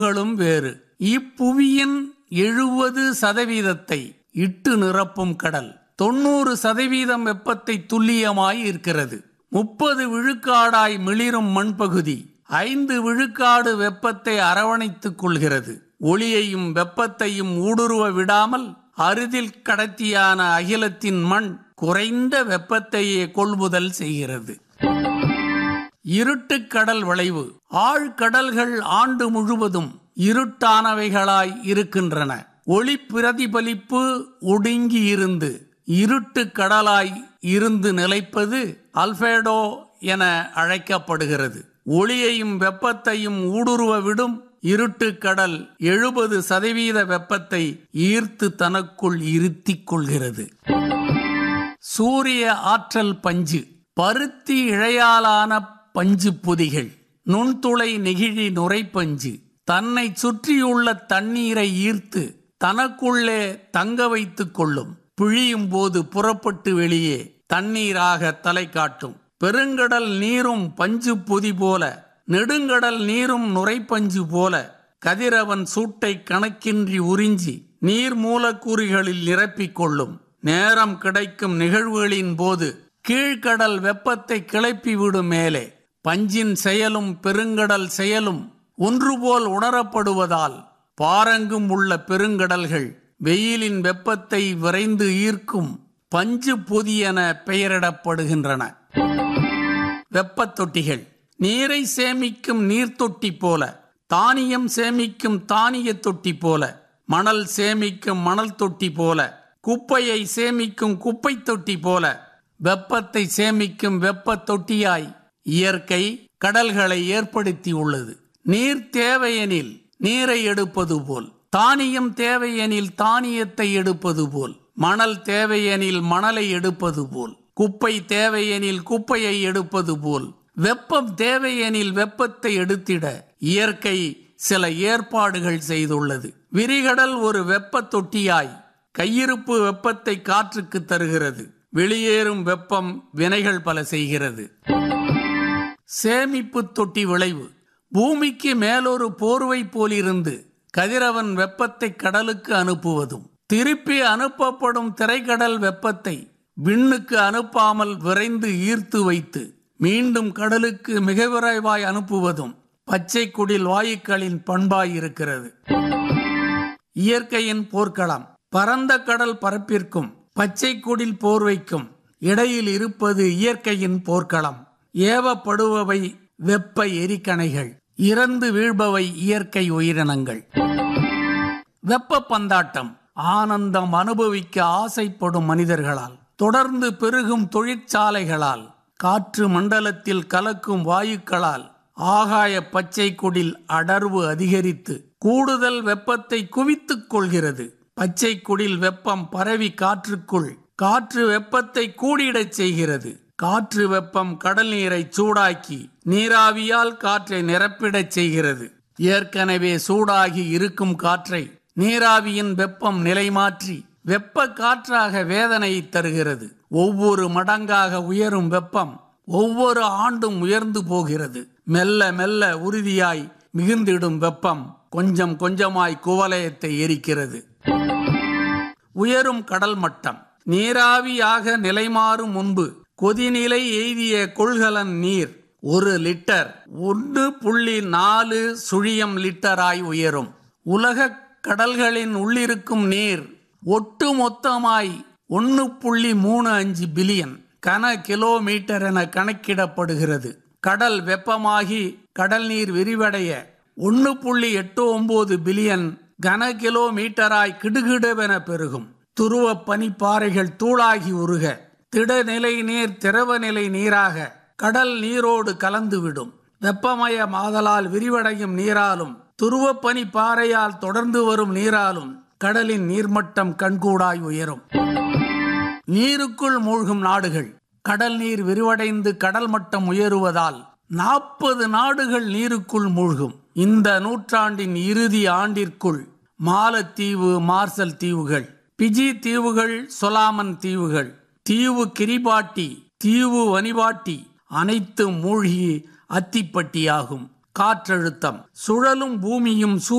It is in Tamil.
களும் வேறு இப்புவியின் எழுபது சதவீதத்தை இட்டு நிரப்பும் கடல் தொண்ணூறு சதவீதம் வெப்பத்தை துல்லியமாய் இருக்கிறது முப்பது விழுக்காடாய் மிளிரும் மண்பகுதி ஐந்து விழுக்காடு வெப்பத்தை அரவணைத்துக் கொள்கிறது ஒளியையும் வெப்பத்தையும் ஊடுருவ விடாமல் அருதில் கடத்தியான அகிலத்தின் மண் குறைந்த வெப்பத்தையே கொள்முதல் செய்கிறது இருட்டுக் கடல் விளைவு ஆழ்கடல்கள் ஆண்டு முழுவதும் இருட்டானவைகளாய் இருக்கின்றன ஒளி பிரதிபலிப்பு ஒடுங்கி இருந்து இருட்டு கடலாய் இருந்து நிலைப்பது அல்பேடோ என அழைக்கப்படுகிறது ஒளியையும் வெப்பத்தையும் ஊடுருவ விடும் இருட்டு கடல் எழுபது சதவீத வெப்பத்தை ஈர்த்து தனக்குள் இருத்திக் கொள்கிறது சூரிய ஆற்றல் பஞ்சு பருத்தி இழையாலான பஞ்சு பொதிகள் நுண்துளை நெகிழி நுரைப்பஞ்சு தன்னை சுற்றியுள்ள தண்ணீரை ஈர்த்து தனக்குள்ளே தங்க வைத்துக் கொள்ளும் பிழியும் போது புறப்பட்டு வெளியே தண்ணீராக தலை காட்டும் பெருங்கடல் நீரும் பஞ்சு பொதி போல நெடுங்கடல் நீரும் நுரைப்பஞ்சு போல கதிரவன் சூட்டை கணக்கின்றி உறிஞ்சி நீர் மூலக்கூறுகளில் நிரப்பிக் கொள்ளும் நேரம் கிடைக்கும் நிகழ்வுகளின் போது கீழ்கடல் வெப்பத்தை கிளப்பிவிடும் மேலே பஞ்சின் செயலும் பெருங்கடல் செயலும் ஒன்றுபோல் உணரப்படுவதால் பாரங்கும் உள்ள பெருங்கடல்கள் வெயிலின் வெப்பத்தை விரைந்து ஈர்க்கும் பஞ்சு பொதி என பெயரிடப்படுகின்றன வெப்பத் தொட்டிகள் நீரை சேமிக்கும் நீர்த்தொட்டி போல தானியம் சேமிக்கும் தானிய தொட்டி போல மணல் சேமிக்கும் மணல் தொட்டி போல குப்பையை சேமிக்கும் குப்பை தொட்டி போல வெப்பத்தை சேமிக்கும் வெப்ப தொட்டியாய் இயற்கை கடல்களை ஏற்படுத்தி உள்ளது நீர் தேவையெனில் நீரை எடுப்பது போல் தானியம் தேவையெனில் தானியத்தை எடுப்பது போல் மணல் தேவையெனில் மணலை எடுப்பது போல் குப்பை தேவையெனில் குப்பையை எடுப்பது போல் வெப்பம் தேவையெனில் வெப்பத்தை எடுத்திட இயற்கை சில ஏற்பாடுகள் செய்துள்ளது விரிகடல் ஒரு வெப்ப தொட்டியாய் கையிருப்பு வெப்பத்தை காற்றுக்கு தருகிறது வெளியேறும் வெப்பம் வினைகள் பல செய்கிறது சேமிப்பு தொட்டி விளைவு பூமிக்கு மேலொரு போர்வை போலிருந்து கதிரவன் வெப்பத்தை கடலுக்கு அனுப்புவதும் திருப்பி அனுப்பப்படும் திரைக்கடல் வெப்பத்தை விண்ணுக்கு அனுப்பாமல் விரைந்து ஈர்த்து வைத்து மீண்டும் கடலுக்கு மிக விரைவாய் அனுப்புவதும் பச்சை குடில் வாயுக்களின் பண்பாய் இருக்கிறது இயற்கையின் போர்க்களம் பரந்த கடல் பரப்பிற்கும் பச்சை குடில் போர்வைக்கும் இடையில் இருப்பது இயற்கையின் போர்க்களம் ஏவப்படுபவை வெப்ப எரிக்கணைகள் இறந்து வீழ்பவை இயற்கை உயிரினங்கள் வெப்ப பந்தாட்டம் ஆனந்தம் அனுபவிக்க ஆசைப்படும் மனிதர்களால் தொடர்ந்து பெருகும் தொழிற்சாலைகளால் காற்று மண்டலத்தில் கலக்கும் வாயுக்களால் ஆகாய பச்சை குடில் அடர்வு அதிகரித்து கூடுதல் வெப்பத்தை குவித்துக் கொள்கிறது பச்சை குடில் வெப்பம் பரவி காற்றுக்குள் காற்று வெப்பத்தை கூடிடச் செய்கிறது காற்று வெப்பம் கடல் நீரை சூடாக்கி நீராவியால் காற்றை நிரப்பிடச் செய்கிறது ஏற்கனவே சூடாகி இருக்கும் காற்றை நீராவியின் வெப்பம் நிலைமாற்றி வெப்ப காற்றாக வேதனை தருகிறது ஒவ்வொரு மடங்காக உயரும் வெப்பம் ஒவ்வொரு ஆண்டும் உயர்ந்து போகிறது மெல்ல மெல்ல உறுதியாய் மிகுந்திடும் வெப்பம் கொஞ்சம் கொஞ்சமாய் குவலயத்தை எரிக்கிறது உயரும் கடல் மட்டம் நீராவியாக நிலைமாறும் முன்பு கொதிநிலை எய்திய கொள்கலன் நீர் ஒரு லிட்டர் ஒன்று புள்ளி நாலு சுழியம் லிட்டராய் உயரும் உலக கடல்களின் உள்ளிருக்கும் நீர் ஒட்டு மொத்தமாய் ஒன்று புள்ளி மூணு அஞ்சு பில்லியன் கன கிலோமீட்டர் என கணக்கிடப்படுகிறது கடல் வெப்பமாகி கடல் நீர் விரிவடைய ஒன்று புள்ளி எட்டு ஒன்பது பில்லியன் கன கிலோமீட்டராய் கிடுகிடுவென பெருகும் துருவ பனிப்பாறைகள் தூளாகி உருக திடநிலை நீர் திரவநிலை நீராக கடல் நீரோடு கலந்துவிடும் வெப்பமய மாதலால் விரிவடையும் நீராலும் துருவ பனி பாறையால் தொடர்ந்து வரும் நீராலும் கடலின் நீர்மட்டம் கண்கூடாய் உயரும் நீருக்குள் மூழ்கும் நாடுகள் கடல் நீர் விரிவடைந்து கடல் மட்டம் உயருவதால் நாற்பது நாடுகள் நீருக்குள் மூழ்கும் இந்த நூற்றாண்டின் இறுதி ஆண்டிற்குள் மாலத்தீவு மார்சல் தீவுகள் பிஜி தீவுகள் சொலாமன் தீவுகள் தீவு கிரிபாட்டி தீவு வனிபாட்டி அனைத்தும் மூழ்கி அத்திப்பட்டியாகும் காற்றழுத்தம் சுழலும் பூமியும்